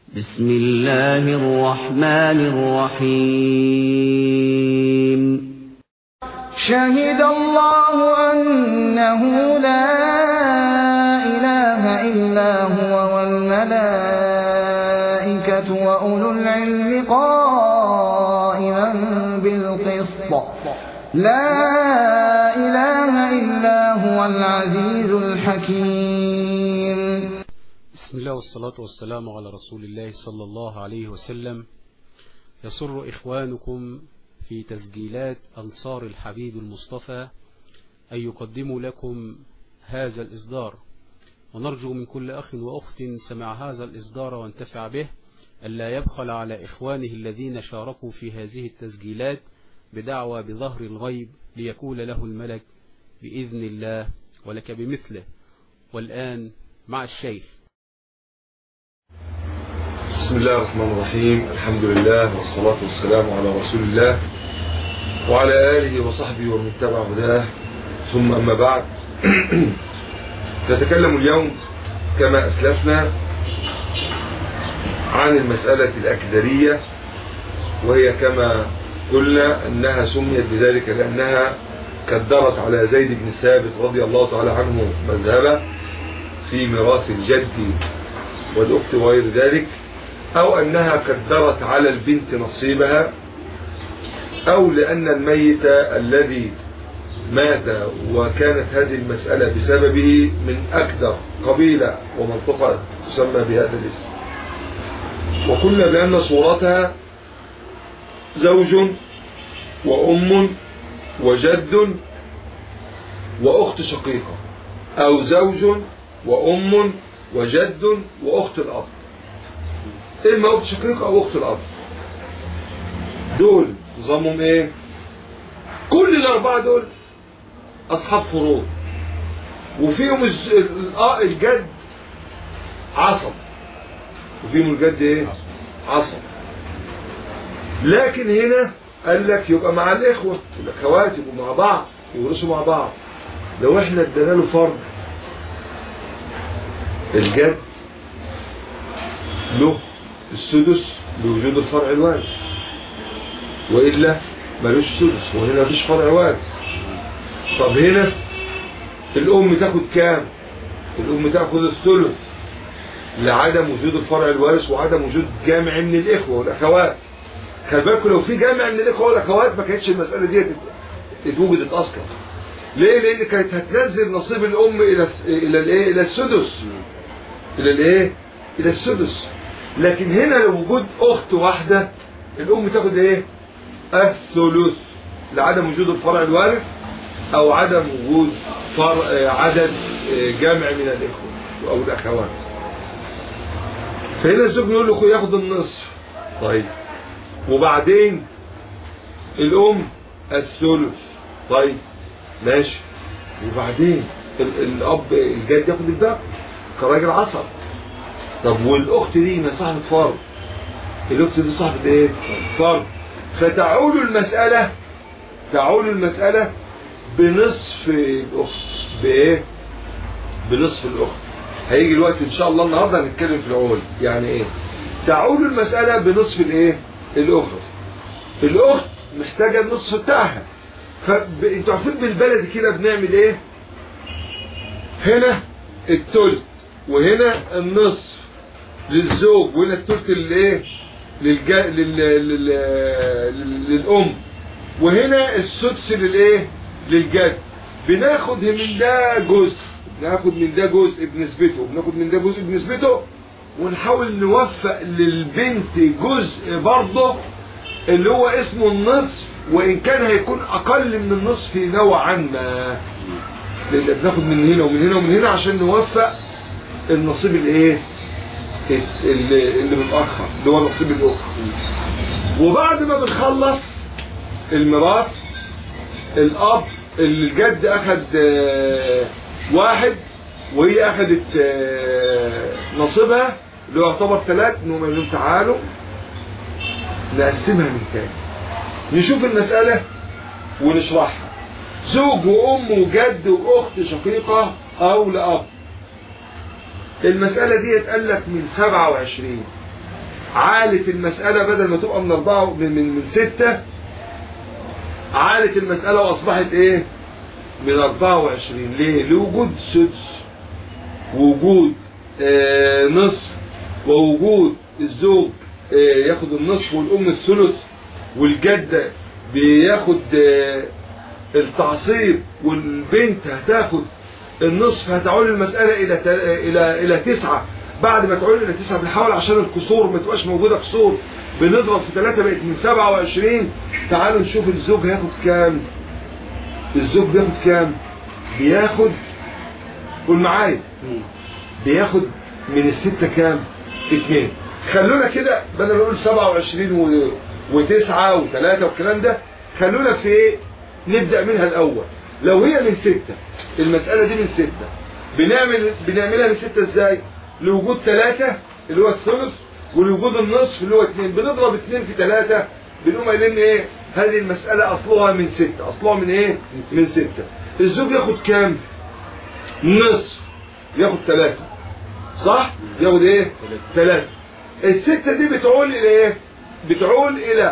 بسم الله الرحمن الرحيم شهد الله أنه لا إله إلا هو والملائكة وأولو العلم قائما بالقسط لا إله إلا هو العزيز الحكيم بسم الله والصلاة والسلام على رسول الله صلى الله عليه وسلم يسر إخوانكم في تسجيلات أنصار الحبيب المصطفى أن يقدموا لكم هذا الإصدار ونرجو من كل أخ وأخت سمع هذا الإصدار وانتفع به ألا يبخل على إخوانه الذين شاركوا في هذه التسجيلات بدعوى بظهر الغيب ليكون له الملك بإذن الله ولك بمثله والآن مع الشيخ بسم الله الرحمن الرحيم الحمد لله والصلاة والسلام على رسول الله وعلى آله وصحبه ومن تبع هداه ثم أما بعد نتكلم اليوم كما أسلفنا عن المسألة الأكدرية وهي كما قلنا أنها سميت بذلك لأنها كدرت على زيد بن ثابت رضي الله تعالى عنه مذهبه في ميراث الجد والأخت وغير ذلك أو أنها كدرت على البنت نصيبها أو لأن الميت الذي مات وكانت هذه المسألة بسببه من أكثر قبيلة ومنطقة تسمى بهذا الاسم وقلنا بأن صورتها زوج وأم وجد وأخت شقيقة أو زوج وأم وجد وأخت الأب إما أخت شقيقة أو أخت الأب دول نظامهم إيه كل الأربعة دول أصحاب فروض وفيهم الز- ال- آه الجد عصب وفيهم الجد إيه عصب لكن هنا قال لك يبقى مع الإخوة الأخوات يبقوا مع بعض يورثوا مع بعض لو احنا ادينا له فرض الجد له السدس بوجود الفرع الوارث وإلا ملوش سدس وهنا مفيش فرع وارث طب هنا الأم تاخد كام الأم تاخد الثلث لعدم وجود الفرع الوارث وعدم وجود جامع من الإخوة والأخوات خلي بالكم لو في جامع من الإخوة والأخوات ما كانتش المسألة دي ات- اتوجدت أصلا ليه؟ لأن كانت هتنزل نصيب الأم إلى إلى الإيه؟ إلى السدس إلى الإيه؟ إلى السدس لكن هنا لو وجود أخت واحدة الأم تاخد إيه؟ الثلث لعدم وجود الفرع الوارث أو عدم وجود فرع آه، عدد آه، جامع من الإخوة أو الأخوات فهنا الزوج يقول له ياخد النصف طيب وبعدين الأم الثلث طيب ماشي وبعدين ال- الأب الجد ياخد الباقي كراجل عصب طب والأخت دي ما صاحبة فرض الأخت دي صاحبة إيه؟ فرض فتعول المسألة تعول المسألة بنصف الأخت بإيه؟ بنصف الأخت هيجي الوقت إن شاء الله النهاردة هنتكلم في العول يعني إيه؟ تعول المسألة بنصف الإيه؟ الأخت الأخت محتاجة النصف بتاعها فانتوا عارفين بالبلدي كده بنعمل إيه؟ هنا التلت وهنا النصف للزوج وهنا التلت للايه للجا... لل... لل... لل... للام وهنا السدس للايه للجد بناخد من ده جزء ناخد من ده جزء بنسبته بناخد من ده جزء بنسبته ونحاول نوفق للبنت جزء برضه اللي هو اسمه النصف وان كان هيكون اقل من النصف نوعا ما لان بناخد من هنا ومن هنا ومن هنا عشان نوفق النصيب الايه اللي, اللي متاخر اللي هو نصيب الاخر وبعد ما بنخلص الميراث الاب الجد اخد آه، واحد وهي اخدت آه، نصيبها اللي هو يعتبر ثلاث انهم قالوا لهم تعالوا نقسمها من تاني نشوف المسألة ونشرحها زوج وأم وجد وأخت شقيقة أو لأب المسألة دي قال لك من 27 عالت المسألة بدل ما تبقى من أربعة من من, من ستة عالت المسألة وأصبحت إيه؟ من 24 ليه؟ لوجود سدس ووجود آه نصف ووجود الزوج آه ياخد النصف والأم الثلث والجدة بياخد آه التعصيب والبنت هتاخد النصف هتعول المسألة إلى تل... إلى إلى تسعة بعد ما تعول إلى تسعة بنحاول عشان الكسور ما تبقاش موجودة كسور بنضرب في ثلاثة بقت من 27 تعالوا نشوف الزوج هياخد كام الزوج بياخد كام بياخد قول معايا بياخد من الستة كام اتنين خلونا كده بدل ما نقول 27 و... وتسعة وثلاثة والكلام ده خلونا في ايه نبدأ منها الأول لو هي من ستة المسألة دي من ستة بنعمل بنعملها من ستة ازاي لوجود ثلاثة اللي هو الثلث ولوجود النصف اللي هو اثنين بنضرب اثنين في ثلاثة بنقوم قايلين ايه هذه المسألة أصلها من ستة أصلها من ايه من ستة الزوج ياخد كام نصف ياخد ثلاثة صح ياخد ايه ثلاثة الستة دي بتعول الى ايه بتعول الى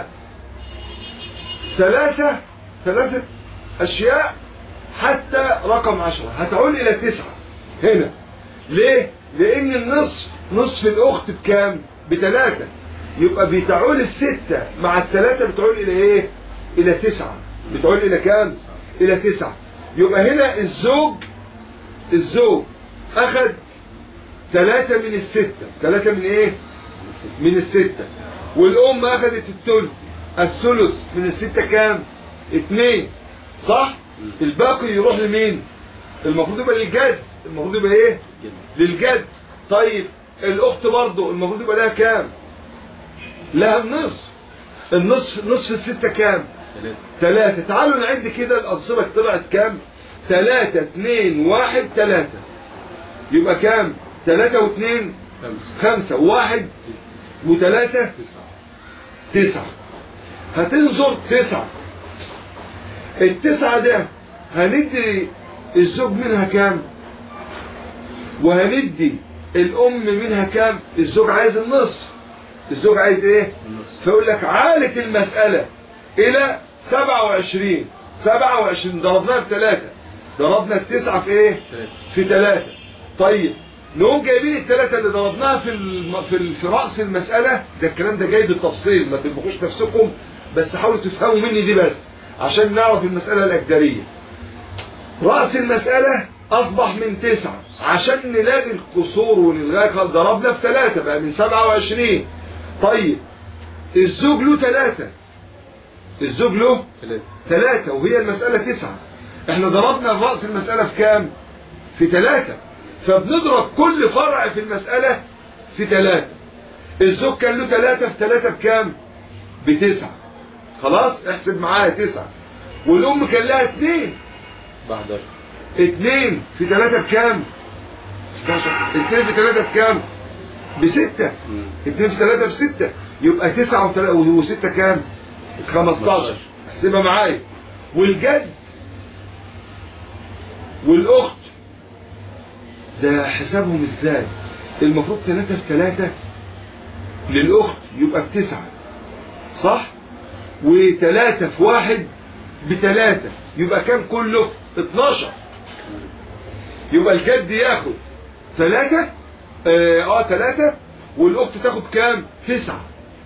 ثلاثة ثلاثة اشياء حتى رقم عشرة هتعول الى تسعة هنا ليه لان النصف نصف الاخت بكام بثلاثة يبقى بتعول الستة مع الثلاثة بتعول الى ايه الى تسعة بتعول الى كام الى تسعة يبقى هنا الزوج الزوج اخذ ثلاثة من الستة ثلاثة من ايه من الستة والام اخذت الثلث الثلث من الستة كام اتنين صح الباقي يروح لمين المفروض يبقى للجد المفروض يبقى ايه للجد طيب الاخت برضه المفروض يبقى لها كام لها النصف النصف نصف الستة كام ثلاثة تعالوا نعد كده الأنصبة طلعت كام ثلاثة اثنين واحد ثلاثة يبقى كام ثلاثة واثنين خمسة واحد وثلاثة تسعة هتنظر تسعة التسعة ده هندي الزوج منها كام وهندي الأم منها كام الزوج عايز النصف الزوج عايز ايه فيقول لك عالت المسألة الى 27 27 ضربناها في ثلاثة ضربنا التسعة في ايه في ثلاثة طيب نقوم جايبين الثلاثة اللي ضربناها في الم... في, ال... في رأس المسألة ده الكلام ده جاي بالتفصيل ما تنبقوش نفسكم بس حاولوا تفهموا مني دي بس عشان نعرف المسألة الأجدرية رأس المسألة أصبح من تسعة عشان نلاقي القصور ونلغاها ضربنا في ثلاثة بقى من سبعة وعشرين طيب الزوج له ثلاثة الزوج له ثلاثة وهي المسألة تسعة احنا ضربنا رأس المسألة في كام في ثلاثة فبنضرب كل فرع في المسألة في ثلاثة الزوج كان له ثلاثة في ثلاثة بكام بتسعة خلاص احسب معايا تسعة والأم كان لها اثنين بعد اثنين في ثلاثة بكام اثنين في ثلاثة بكام بستة اثنين في ثلاثة بستة يبقى تسعة وتلا- وستة كام خمستاشر احسبها معايا والجد والأخت ده حسابهم ازاي المفروض ثلاثة في ثلاثة للأخت يبقى بتسعة صح وثلاثة في واحد بثلاثة يبقى كام كله 12 يبقى الجد ياخد ثلاثة اه آه، ثلاثة والاخت تاخد كام تسعة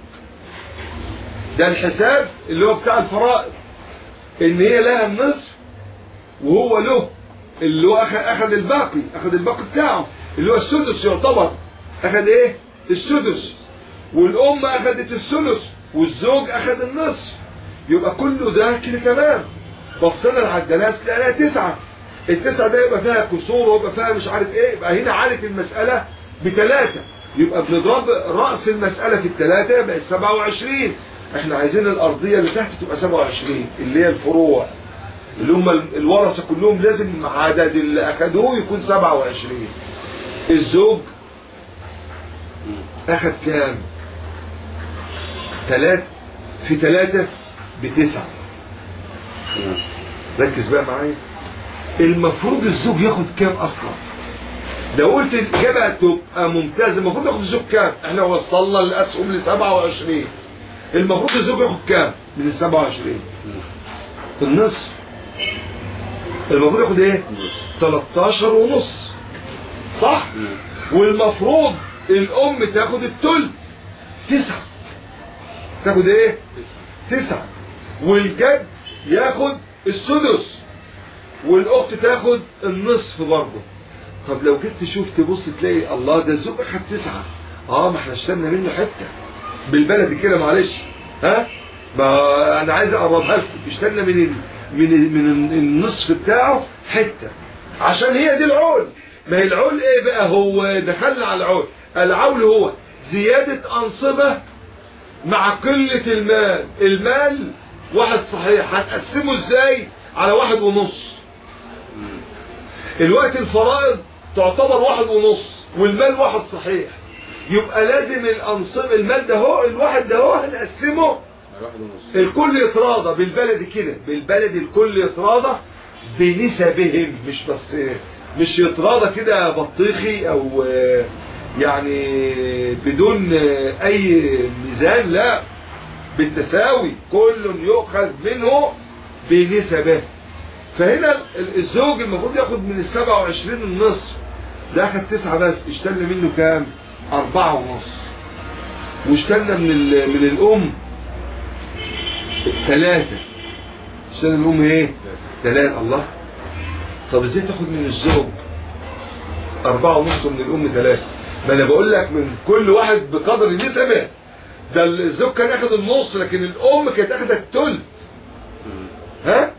ده الحساب اللي هو بتاع الفرائض ان هي لها النصف وهو له اللي هو اخذ اخذ الباقي اخذ الباقي بتاعه اللي هو السدس يعتبر اخذ ايه السدس والام اخذت الثلث والزوج اخذ النصف يبقى كله ده كده تمام بصينا على الدلاس لقيناها تسعة التسعة ده يبقى فيها كسور ويبقى فيها مش عارف ايه يبقى هنا عالت المسألة بثلاثة يبقى بنضرب رأس المسألة في الثلاثة بقت 27 احنا عايزين الأرضية اللي تحت تبقى 27 اللي هي الفروع اللي هم الورثة كلهم لازم عدد اللي أخدوه يكون 27 الزوج أخد كام؟ ثلاثة في ثلاثة بتسعة ركز بقى معايا المفروض الزوج ياخد كام أصلا لو قلت الاجابه تبقى ممتازه المفروض ياخد الزوج كام احنا وصلنا الاسهم ل 27 المفروض الزوج ياخد كام من ال 27 النصف المفروض ياخد ايه 13 ونص صح والمفروض الام تاخد التلت تسعة تاخد ايه تسعة والجد ياخد السدس والاخت تاخد النصف برضه طب لو جيت تشوف تبص تلاقي الله ده الزوج اخد تسعة اه ما احنا اشترنا منه حتة بالبلدي كده معلش ها ما انا عايز اقربها لكم اشترنا من ال... من ال... من النصف بتاعه حتة عشان هي دي العول ما هي العول ايه بقى هو دخلنا على العول العول هو زيادة انصبة مع قلة المال المال واحد صحيح هتقسمه ازاي على واحد ونص الوقت الفرائض تعتبر واحد ونص والمال واحد صحيح يبقى لازم الانصب المال ده هو الواحد ده هو هنقسمه واحد ونص الكل يتراضى بالبلد كده بالبلد الكل يتراضى بنسبهم مش بس مش يتراضى كده بطيخي او آه، يعني بدون آه، اي ميزان لا بالتساوي كل يؤخذ منه بنسبه فهنا ال- الزوج المفروض ياخد من السبعة وعشرين النصف ده اخد تسعة بس اشتلنا منه كام اربعة ونص واشتلنا من ال- من الام ثلاثة اشتلنا من الام ايه ثلاثة الله طب ازاي تاخد من الزوج أربعة ونص من الأم ثلاثة ما أنا بقول لك من كل واحد بقدر نسبه ده الزوج كان ياخد النص لكن الأم كانت اخدة التلت ها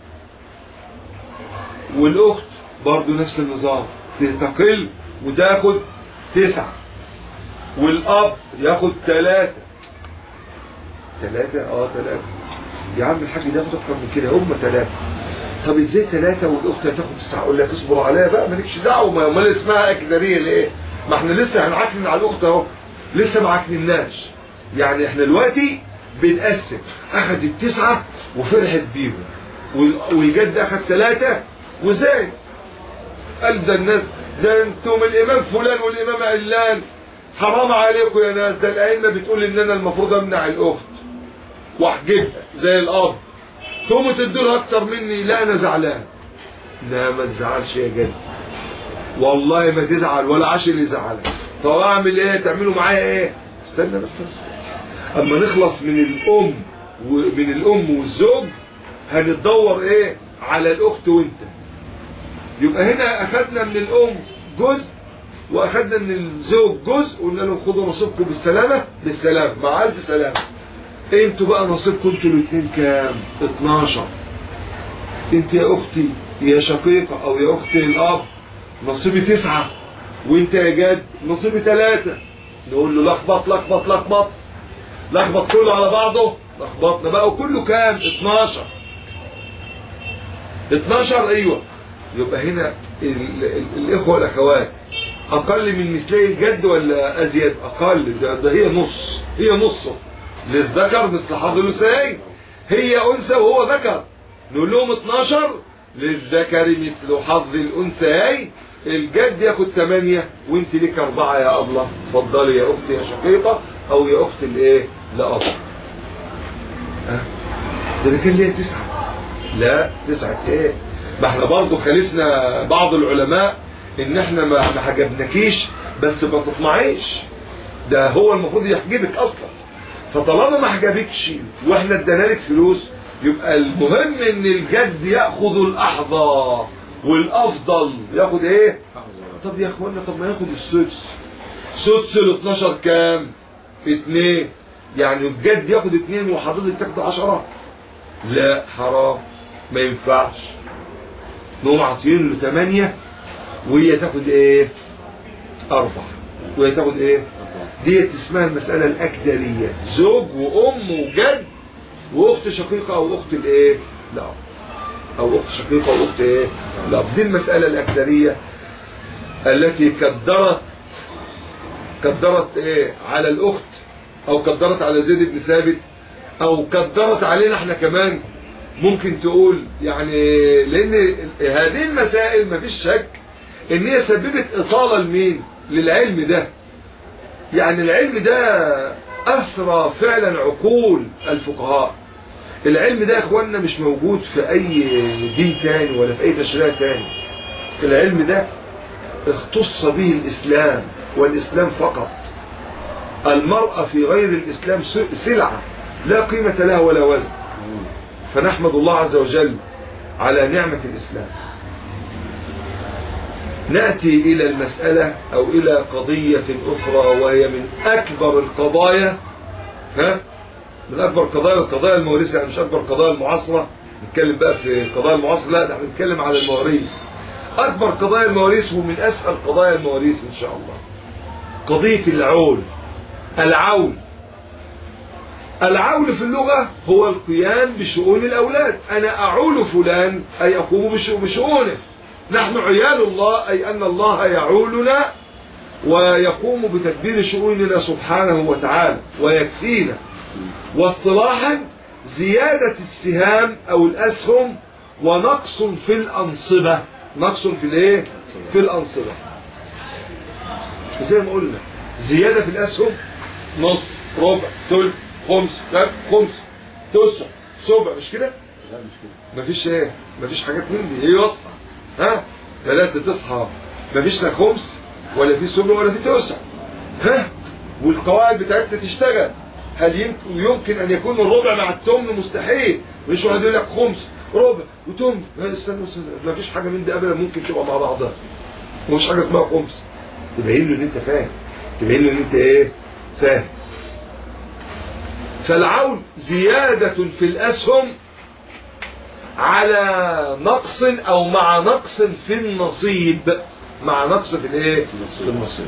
والأخت برضو نفس النظام تقل وتاخد تسعة والأب ياخد ثلاثة ثلاثة اه ثلاثة يا عم الحاج ده ياخد أكتر من كده هم ثلاثة طب ازاي ثلاثة والاخت هتاخد تسعة اقول لك اصبر عليها بقى مالكش دعوة ما امال اسمها اكدارية ليه ما احنا لسه هنعكنن على الاخت اهو لسه ما عكنناش يعني احنا دلوقتي بنقسم اخد التسعة وفرحت بيهم وال- والجد اخد ثلاثة وزاد قال ده الناس ده انتم الامام فلان والامام علان حرام عليكم يا ناس ده الائمه بتقول ان انا المفروض امنع الاخت واحجبها زي الاب تقوموا تدوا لها اكتر مني لا انا زعلان لا ما تزعلش يا جد والله ما تزعل ولا عشر يزعلك طب اعمل ايه تعملوا معايا ايه استنى بس اصبر اما نخلص من الام ومن الام والزوج هنتدور ايه على الاخت وانت يبقى هنا اخدنا من الام جزء واخدنا من الزوج جزء وقلنا لهم خدوا نصيبكم بالسلامه بالسلامه مع الف سلامه انتوا بقى نصيبكم انتوا الاثنين كام 12 انت يا اختي يا شقيقه او يا اختي الاب نصيبي تسعة وانت يا جد نصيبي ثلاثة نقول له لخبط لخبط لخبط لخبط كله على بعضه لخبطنا بقى وكله كام 12 12 ايوه يبقى هنا ال- ال- الاخوه والاخوات اقل من مثلي الجد ولا ازيد اقل ده, ده هي نص هي نصه للذكر مثل حظ الانثيين هي انثى وهو ذكر نقول لهم 12 للذكر مثل حظ الانثيين الجد ياخد 8 وانت ليك اربعه يا ابله اتفضلي يا اختي يا شقيقه او يا اخت الايه لاب ها؟ ده أنا كان ليا تسعه لا تسعه ايه ما احنا برضه خالفنا بعض العلماء ان احنا ما ما حجبناكيش بس ما تطمعيش ده هو المفروض يحجبك اصلا فطالما ما حجبكش واحنا ادينا لك فلوس يبقى المهم ان الجد ياخذ الاحظى والافضل ياخد ايه طب يا اخوانا طب ما ياخد السدس سدس ال 12 كام اتنين يعني الجد ياخد اتنين وحضرتك تاخد عشرة لا حرام ما ينفعش نقوم عاطيين له ثمانية وهي تاخد ايه اربعة وهي تاخد ايه ديت اسمها المسألة الأكدرية زوج وأم وجد وأخت شقيقة أو أخت الإيه؟ لا أو أخت شقيقة أو أخت إيه؟ لا دي المسألة الأكدرية التي كدرت كدرت إيه؟ على الأخت أو كدرت على زيد بن ثابت أو كدرت علينا إحنا كمان ممكن تقول يعني لأن هذه المسائل ما فيش شك ان هي سببت اطالة لمين للعلم ده يعني العلم ده اثرى فعلا عقول الفقهاء العلم ده يا اخواننا مش موجود في اي دين تاني ولا في اي تشريع تاني العلم ده اختص به الاسلام والاسلام فقط المرأة في غير الاسلام سلعة لا قيمة لها ولا وزن فنحمد الله عز وجل على نعمة الاسلام نأتي إلى المسألة أو إلى قضية أخرى وهي من أكبر القضايا ها من أكبر قضايا القضايا المواريث يعني مش أكبر قضايا المعاصرة نتكلم بقى في القضايا المعاصرة لا ده بنتكلم على المواريث أكبر قضايا المواريث ومن أسهل قضايا المواريث إن شاء الله قضية العول العول العول في اللغة هو القيام بشؤون الأولاد أنا أعول فلان أي أقوم بشؤونه نحن عيال الله أي أن الله يعولنا ويقوم بتدبير شؤوننا سبحانه وتعالى ويكفينا واصطلاحا زيادة السهام أو الأسهم ونقص في الأنصبة نقص في الايه في الأنصبة زي ما قلنا زيادة في الأسهم نص ربع ثلث خمس خمس تسع سبع مش كده لا مش كده مفيش ايه مفيش حاجات من دي هي واضحه ها ثلاثة تصحى مفيش لا خمس ولا في سبع ولا في تسع ها والقواعد بتاعتها تشتغل هل يمكن, يمكن ان يكون الربع مع التمن مستحيل مش واحد يقول لك خمس ربع وتمن لا، استنى استنى مفيش حاجه من دي ابدا ممكن تبقى مع بعضها ومش حاجه اسمها خمس تبين له ان انت فاهم تبين له ان انت ايه فاهم فالعول زيادة في الأسهم على نقص أو مع نقص في النصيب مع نقص في الايه في النصيب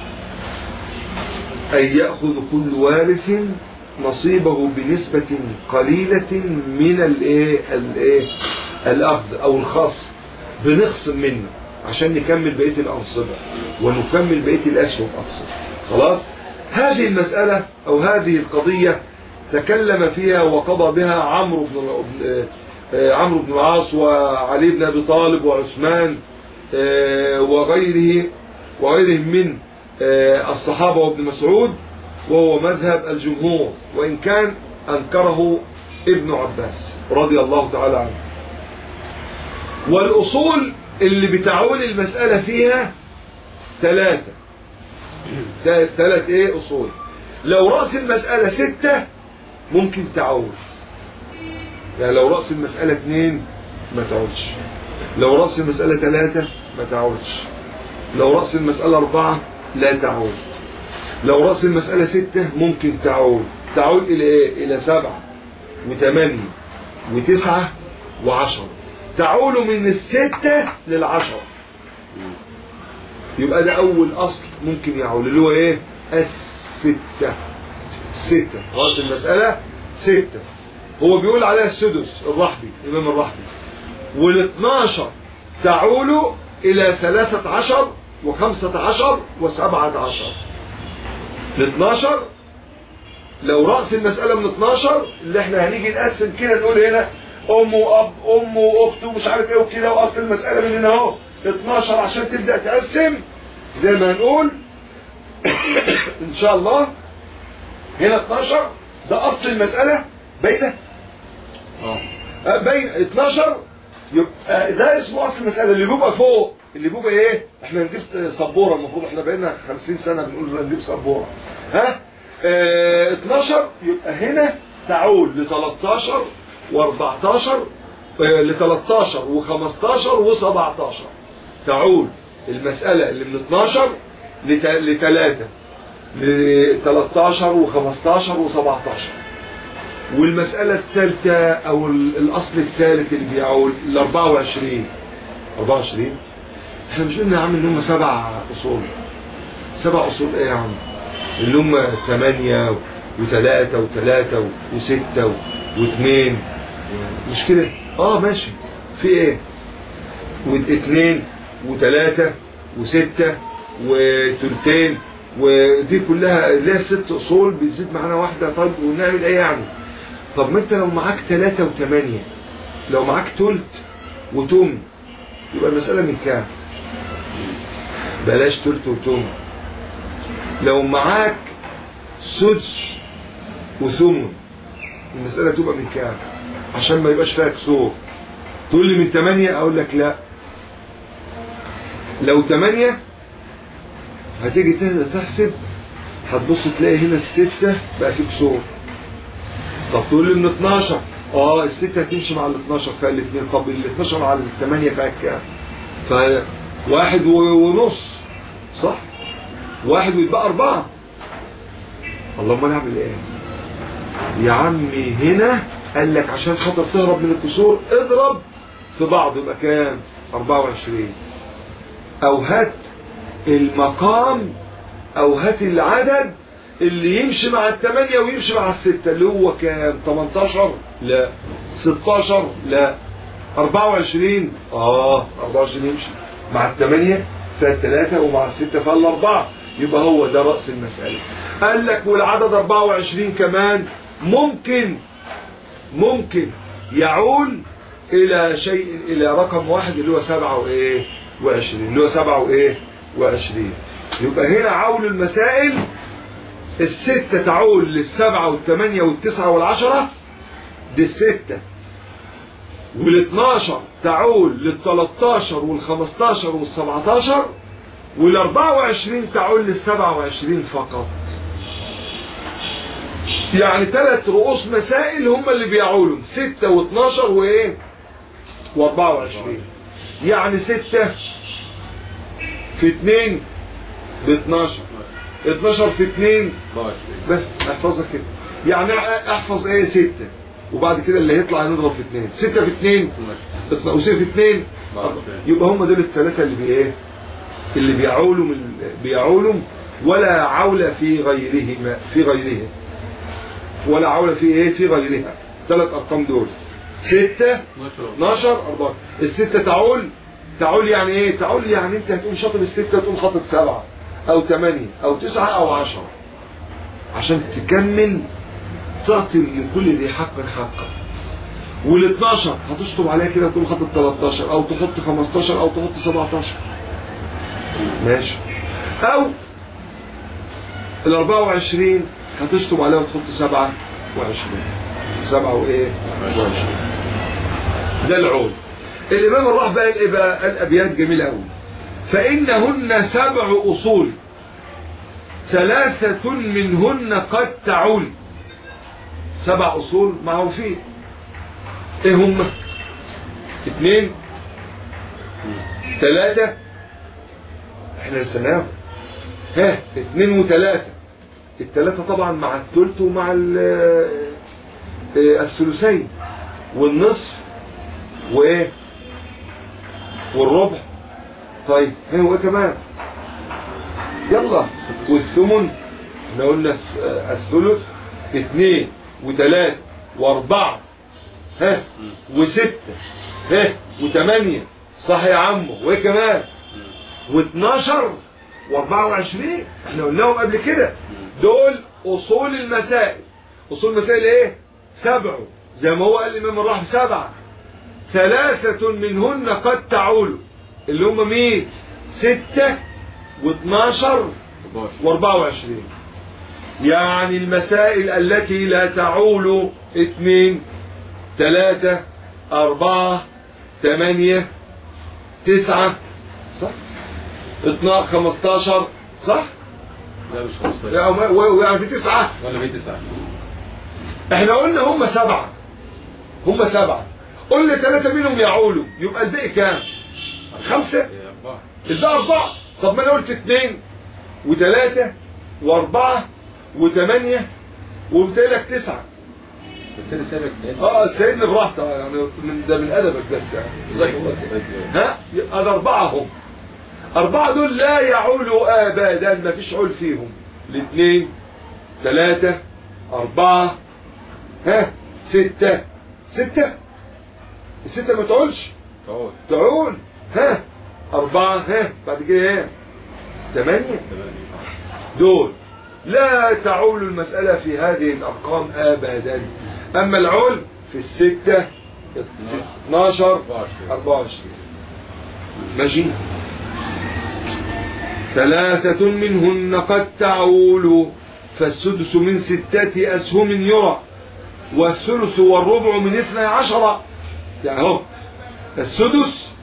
أي يأخذ كل وارث نصيبه بنسبة قليلة من الايه الايه الأخذ أو الخاص بنقسم منه عشان نكمل بقية الأنصبة ونكمل بقية الأسهم أقصد خلاص هذه المسألة أو هذه القضية تكلم فيها وقضى بها عمرو بن بن- آه، عمرو بن العاص وعلي بن ابي طالب وعثمان آه، وغيره وغيرهم من آه، الصحابه وابن مسعود وهو مذهب الجمهور وان كان انكره ابن عباس رضي الله تعالى عنه والاصول اللي بتعول المساله فيها ثلاثه ثلاث ايه اصول لو راس المساله سته ممكن تعود يعني لو رأس المسألة اثنين ما تعودش لو رأس المسألة ثلاثة ما تعودش لو رأس المسألة أربعة لا تعود لو رأس المسألة ستة ممكن تعود تعود إلى إيه؟ إلى سبعة وثمانية وتسعة وعشرة تعول من الستة للعشرة يبقى ده أول أصل ممكن يعول اللي هو إيه؟ الستة ستة رأس المسألة ستة هو بيقول عليها السدس الرحبي الإمام الرحبي والاثناشر تعول إلى ثلاثة عشر وخمسة عشر وسبعة عشر الاثناشر لو رأس المسألة من 12 اللي احنا هنيجي نقسم كده نقول هنا أم وأب أم وأخت ومش عارف إيه وكده وأصل المسألة من هنا أهو 12 عشان تبدأ تقسم زي ما هنقول إن شاء الله هنا 12 ده أصل المسألة باينة اه آه، باين 12 يبقى ده اسمه اصل المساله اللي بيبقى فوق اللي بيبقى ايه احنا نجيب سبوره المفروض احنا بقينا 50 سنه بنقول نجيب سبوره ها اه 12 يبقى هنا تعود ل 13 و14 ل 13 و15 و17 تعود المساله اللي من 12 ل 3 ل 13 و15 و17 والمسألة الثالثة أو ال- الأصل الثالث اللي بيعول ال 24 24 احنا مش قلنا يا عم إن هم سبع أصول سبع أصول إيه يا عم؟ اللي هم ثمانية وثلاثة وثلاثة وستة واثنين مش كده؟ اه ماشي في ايه؟ واثنين وثلاثة وستة وثلثين ودي كلها ليها ست اصول بتزيد معانا واحدة طيب ونعمل ايه يعني؟ طب ما انت لو معاك ثلاثة وثمانية لو معاك تلت وتم يبقى المسألة من كام؟ بلاش تلت وتم لو معاك سدس وثمن المسألة تبقى من كام عشان ما يبقاش فيها كسور تقول لي من 8 اقول لك لا لو 8 هتيجي ته- تحسب هتبص تلاقي هنا الستة بقى في كسور طب تقول لي من 12 اه الستة هتمشي مع ال 12 فيها الاثنين طب ال 12 على ال 8 فيها كام فواحد و- ونص صح واحد ويبقى أربعة اللهم نعمل ايه يا عمي هنا قال لك عشان خاطر تهرب من الكسور اضرب في بعض يبقى كام 24 او هات المقام او هات العدد اللي يمشي مع الثمانية ويمشي مع الستة اللي هو كام 18 لا 16 لا 24 اه 24 يمشي مع الثمانية فيها الثلاثة ومع الستة فيها الأربعة يبقى هو ده رأس المسألة قال لك والعدد 24 كمان ممكن ممكن يعول إلى شيء إلى رقم واحد اللي هو سبعة وإيه وعشرين اللي هو سبعة وإيه وعشرين يبقى هنا عول المسائل الستة تعول للسبعة والثمانية والتسعة والعشرة دي الستة والاثناشر تعول للتلاتاشر والخمستاشر والسبعتاشر والاربعة وعشرين تعول للسبعة وعشرين فقط يعني ثلاث رؤوس مسائل هم اللي بيعولوا ستة واثناشر وايه واربعة وعشرين يعني ستة في اثنين باثناشر اثناشر في اثنين بس احفظها كده يعني احفظ ايه ستة وبعد كده اللي هيطلع هنضرب في اثنين ستة في اثنين وستة في اثنين يبقى هم دول الثلاثة اللي بي ايه اللي بيعولوا من بيعولوا ولا عول في غيرهما في غيرها ولا عول في ايه في غيرها ثلاث ارقام دول ستة 12 4 الستة تعول تعول يعني ايه تعول يعني انت هتقوم شاطر الستة تقوم خاطر سبعة او ثمانية او تسعة او عشرة عشان تكمل تعطي لكل ذي حق حقه وال 12 هتشطب عليها كده وتقوم خاطر 13 او تحط 15 او تحط 17 ماشي او ال 24 هتشطب عليها وتحط 27 7 وايه 20 ده العود الامام الراح بقى الايه بقى الابيات جميله قوي فانهن سبع اصول ثلاثة منهن قد تعول سبع اصول معروفين ايه هم اثنين ثلاثة احنا لسناهم ها اثنين وثلاثة الثلاثة طبعا مع الثلث ومع ال- آه، الثلثين والنصف وايه والربع طيب ايه هو كمان يلا والثمن احنا قلنا آه، الثلث اثنين وثلاثة واربعة ها وستة ها وثمانية صح يا عمو وايه كمان و12 و24 احنا قلناهم قبل كده دول اصول المسائل اصول المسائل ايه سبع زي ما هو قال الامام الرحمه سبعه ثلاثة منهن قد تعول اللي هم مين ستة و12 و24 يعني المسائل التي لا تعول اثنين ثلاثة أربعة ثمانية تسعة صح 12 15 صح لا مش 15 يعني ما- و- ويعني في تسعة ولا بيت تسعة احنا قلنا هم سبعة هم سبعة قلنا ثلاثة منهم يعولوا يبقى الباقي كام خمسة إيه، أربعة الباقي أربعة طب ما أنا قلت اثنين وثلاثة وأربعة وثمانية وبتقلك تسعة بس أنا سابك اه سيدنا براحته يعني من ده من أدبك بس يعني جزاك الله خير. ها يبقى ده أربعة هم أربعة دول لا يعولوا أبدا ما فيش عول فيهم الاثنين ثلاثة أربعة ها ستة ستة الستة ما تعولش تعود تعول ها أربعة ها بعد كده ايه ثمانية دول لا تعول المسألة في هذه الأرقام أبدا أما العول في الستة 12 24 ماشي ثلاثة منهن قد تعول فالسدس من ستة أسهم يرى والثلث والربع من اثنى عشر يعني هو السدس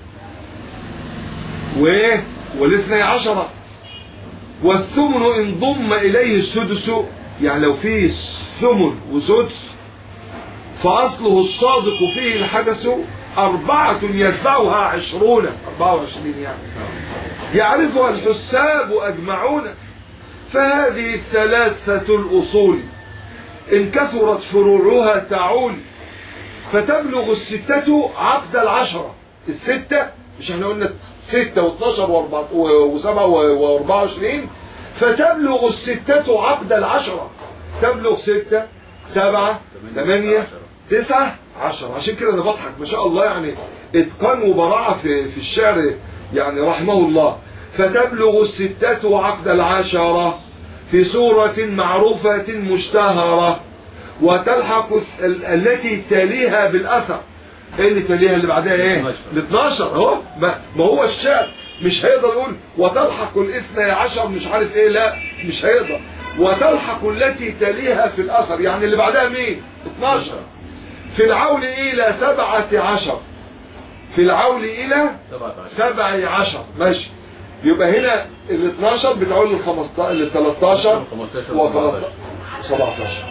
وايه والاثنى عشر والثمن إن ضم إليه السدس يعني لو فيه ثمن وسدس فأصله الصادق فيه الحدث أربعة يتبعها عشرون أربعة وعشرين يعني يعرفها الحساب أجمعون فهذه الثلاثة الأصول إن كثرت فروعها تعول فتبلغ الستة عقد العشرة الستة مش احنا قلنا ستة واثناشر وسبعة واربعة وعشرين فتبلغ الستة عقد العشرة تبلغ ستة سبعة ثمانية تسعة عشر عشان كده انا بضحك ما شاء الله يعني اتقان وبراعة في, في الشعر يعني رحمه الله فتبلغ الستة عقد العشرة في سورة معروفة مشتهرة وتلحق ال- التي تليها بالأثر ايه اللي تليها اللي بعدها ايه ال 12 اهو ما, ما هو الشعر مش هيقدر يقول وتلحق الاثنى عشر مش عارف ايه لا مش هيقدر وتلحق التي تليها في الأثر يعني اللي بعدها مين 12 في العول إلى سبعة عشر في العول إلى سبع عشر ماشي يبقى هنا ال 12 بتعول لل 15 لل 13 و 17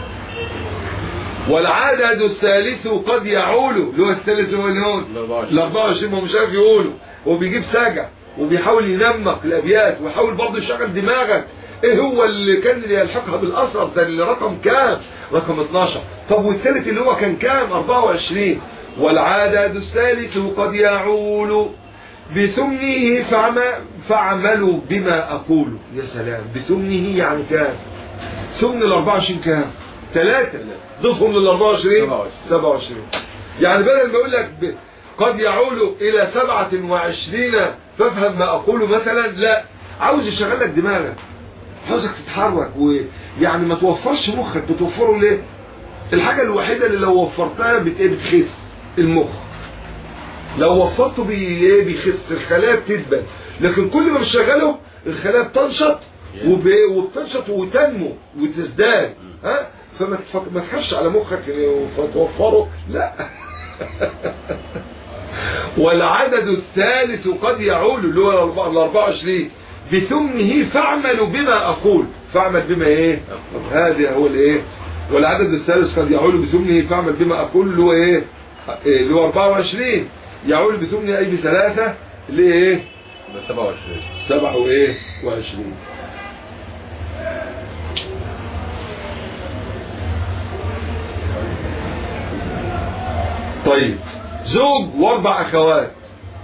والعدد الثالث قد يعول اللي هو الثالث هو اللي هو ال 24 ما هو مش عارف يقوله هو بيجيب سجع وبيحاول ينمق الابيات ويحاول برضه يشغل دماغك ايه هو اللي كان اللي يلحقها بالاثر ده اللي رقم كام رقم 12 طب والثالث اللي هو كان كام 24 والعدد الثالث قد يعول بثمنه فعم- فاعملوا بما اقول يا سلام بثمنه يعني كام ثمن ال 24 كام ثلاثة ضفهم لل 24 27 يعني بدل ما يقول لك ب- قد يعول الى 27 فافهم ما اقوله مثلا لا عاوز يشغل لك دماغك عاوزك تتحرك ويعني ما توفرش مخك بتوفره ليه الحاجة الوحيدة اللي لو وفرتها بت- إيه؟ بتخس المخ لو وفرته بي إيه؟ بيخس الخلايا بتدبل لكن كل ما بتشغله الخلايا بتنشط وب... وبتنشط وتنمو وتزداد ها فما تفك... ما تخافش على مخك فتوفره لا والعدد الثالث قد يعول اللي هو ال 24 بثمنه فاعملوا بما اقول فاعمل بما ايه هذا هو الايه والعدد الثالث قد يعول بثمنه فاعمل بما اقول اللي هو ايه إيه؟ اللي هو 24 يعول بثمنه اي بثلاثه اللي هي ايه 27 سبعة وايه وعشرين طيب زوج واربع اخوات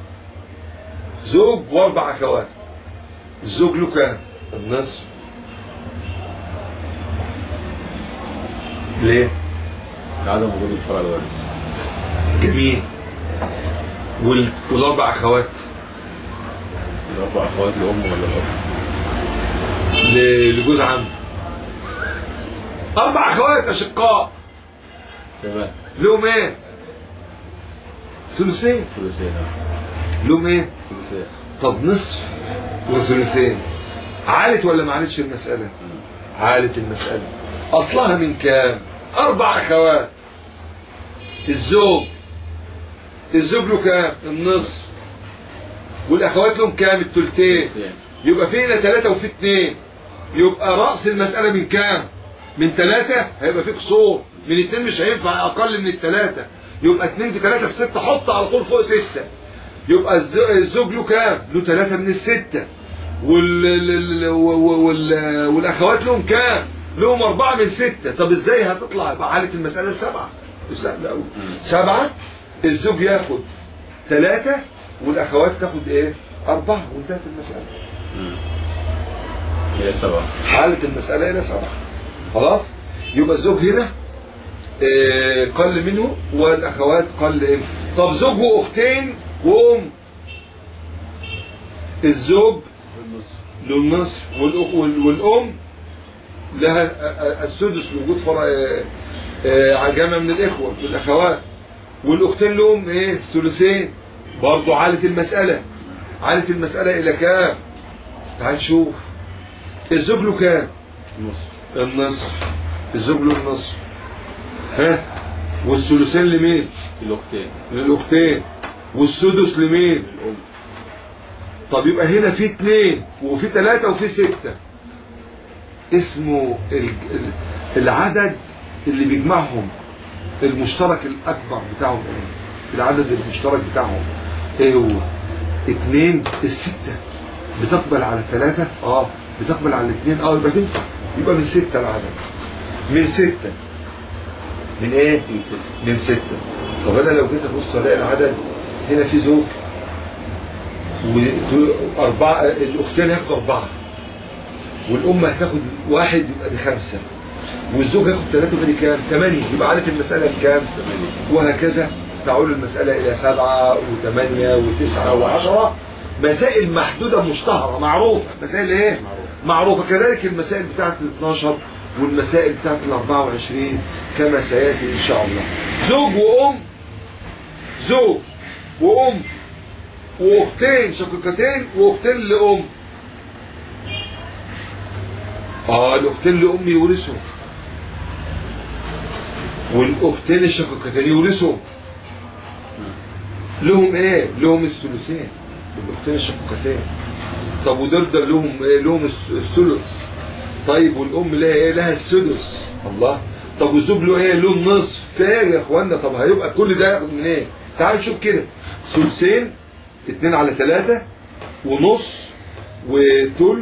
زوج واربع اخوات الزوج له كام النصف ليه عدم وجود الفرع الوارث جميل وال... والاربع اخوات الأربع أخوات لأم ولا الأب ل- لجوز عم اربع اخوات اشقاء تمام لهم ايه ثلثين ثلثين آه. لهم ايه ثلثين طب نصف وثلثين عالت ولا ما عالتش المسألة عالت المسألة اصلها من كام اربع اخوات الزوج الزوج له كام النصف والاخوات لهم كام التلتين ثلثين يبقى فينا ثلاثة وفي اثنين يبقى رأس المسألة من كام من ثلاثة هيبقى في قصور من اثنين مش هينفع اقل من الثلاثة يبقى اثنين في ثلاثة في ستة حط على طول فوق ستة يبقى الز- الزوج له كام له ثلاثة من الستة وال... ال- وال... وال... والاخوات لهم كام لهم اربعة من ستة طب ازاي هتطلع يبقى حالة المسألة سبعة سهلة قوي سبعة الزوج ياخد ثلاثة والاخوات تاخد ايه اربعة وانتهت المسألة مم. هي سبعة حالة المسألة إلى سبعة خلاص يبقى الزوج هنا آه، قل منه والأخوات قل إيه طب زوج وأختين وأم الزوج له النصف والأخ وال- والأم لها آه، آه، السدس لوجود فرع آه، آه، جمع من الإخوة والأخوات والأختين لهم إيه ثلثين برضه عالة المسألة عالة المسألة إلى كام تعال نشوف الزوج له كام نص النصف الزوج له النصف ها والثلثين لمين الأختين للاختين والسدس لمين الأم طب يبقى هنا في اتنين وفي تلاتة وفي ستة اسمه ال- ال- العدد اللي بيجمعهم المشترك الأكبر بتاعهم ايه العدد المشترك بتاعهم ايه هو اتنين الستة بتقبل على الثلاثة اه بتقبل على الاثنين اه يبقى تنفع يبقى من ستة العدد من ستة من ايه من ستة من ستة طب انا لو جيت ابص الاقي العدد هنا في زوج وأربعة الأختين هياخدوا أربعة والأم هتاخد واحد يبقى دي خمسة والزوج هياخد ثلاثة يبقى دي كام؟ ثمانية يبقى عدد المسألة كام؟ ثمانية وهكذا تعول المسألة إلى سبعة وثمانية وتسعة وعشرة مسائل محدودة مشتهرة معروفة مسائل إيه؟ معروفة كذلك المسائل بتاعت ال 12 والمسائل بتاعت ال 24 كما سيأتي إن شاء الله زوج وأم زوج وأم واختين شقيقتين واختين لأم اه الاختين لأم يورثوا والاختين الشقيقتين يورثوا لهم ايه لهم الثلثين الاختين الشقيقتين طب ودول ده لهم ايه لهم الس- الثلث طيب والام لها ايه لها السدس الله طب والزوج له ايه له النصف فين يا اخوانا طب هيبقى كل ده ياخد من ايه تعال نشوف كده ثلثين اتنين على ثلاثة ونص وتلت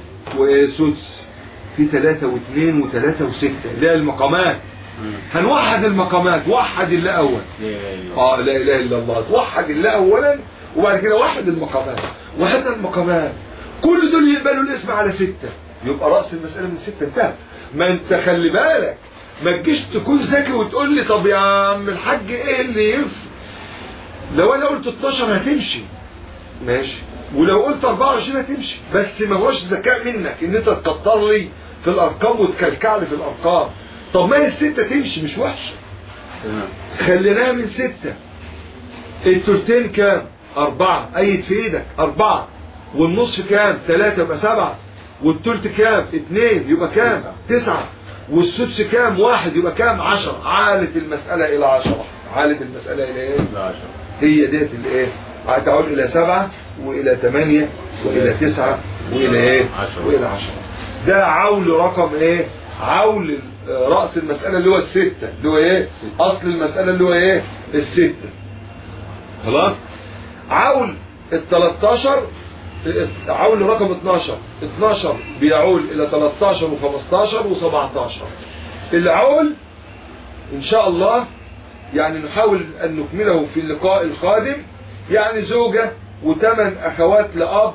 وسدس في ثلاثة واثنين وثلاثة وستة اللي هي المقامات هنوحد المقامات وحد الله أول اه لا اله الا الله توحد الله اولا وبعد كده وحد المقامات وحدنا المقامات كل دول يقبلوا الاسم على ستة يبقى رأس المسألة من ستة انتهى ما انت خلي بالك ما تجيش تكون ذكي وتقول لي طب يا عم الحاج ايه اللي ينفع لو انا قلت 12 هتمشي ماشي ولو قلت 24 هتمشي بس ما هوش ذكاء منك ان انت تكتر لي في الارقام وتكلكع لي في الارقام طب ما هي الستة تمشي مش وحشه تمام خليناها من ستة التلتين كام أربعة أيد في إيدك أربعة والنصف كام ثلاثة يبقى سبعة والتلت كام اتنين يبقى كام تسعة والسدس كام واحد يبقى كام عشرة عالت المسألة إلى عشرة عالت المسألة إلى إيه لا عشرة هي ديت الايه هتعود الى سبعة والى ثمانية والى تسعة والى ايه عشرة. والى عشرة ده عول رقم ايه عول آه، رأس المسألة اللي هو الستة اللي هو ايه اصل المسألة اللي هو ايه الستة خلاص عول ال 13 آه، عول رقم 12 12 بيعول الى 13 و15 و17 العول ان شاء الله يعني نحاول أن نكمله في اللقاء القادم يعني زوجة وثمان أخوات لأب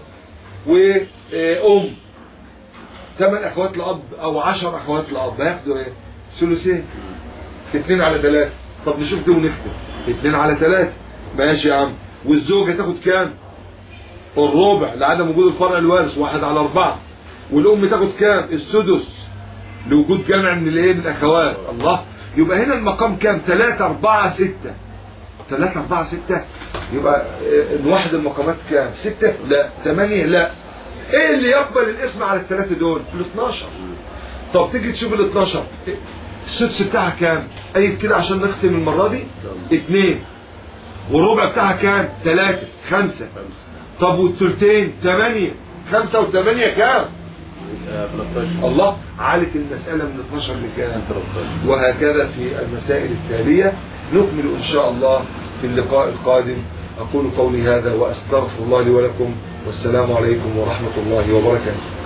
وأم ثمان أخوات لأب أو عشر أخوات لأب هياخدوا إيه؟ ثلثين اتنين على ثلاثة طب نشوف دي ونختم اتنين على ثلاثة ماشي يا عم والزوجة تاخد كام؟ الربع لعدم وجود الفرع الوارث واحد على أربعة والأم تاخد كام؟ السدس لوجود جمع من الايه من الاخوات الله يبقى هنا المقام كام 3 4 6 3 4 6 يبقى آه، نوحد المقامات كام 6 لا 8 لا ايه اللي يقبل الاسم على الثلاثه دول ال 12 طب تيجي تشوف ال 12 إيه؟ السدس بتاعها كام اي كده عشان نختم المره دي 2 والربع بتاعها كام 3 5 خمسة طب والثلثين 8 5 و8 كام آه، 13 الله عالت المسألة من 12 لكام 13 وهكذا في المسائل التالية نكمل إن شاء الله في اللقاء القادم أقول قولي هذا وأستغفر الله لي ولكم والسلام عليكم ورحمة الله وبركاته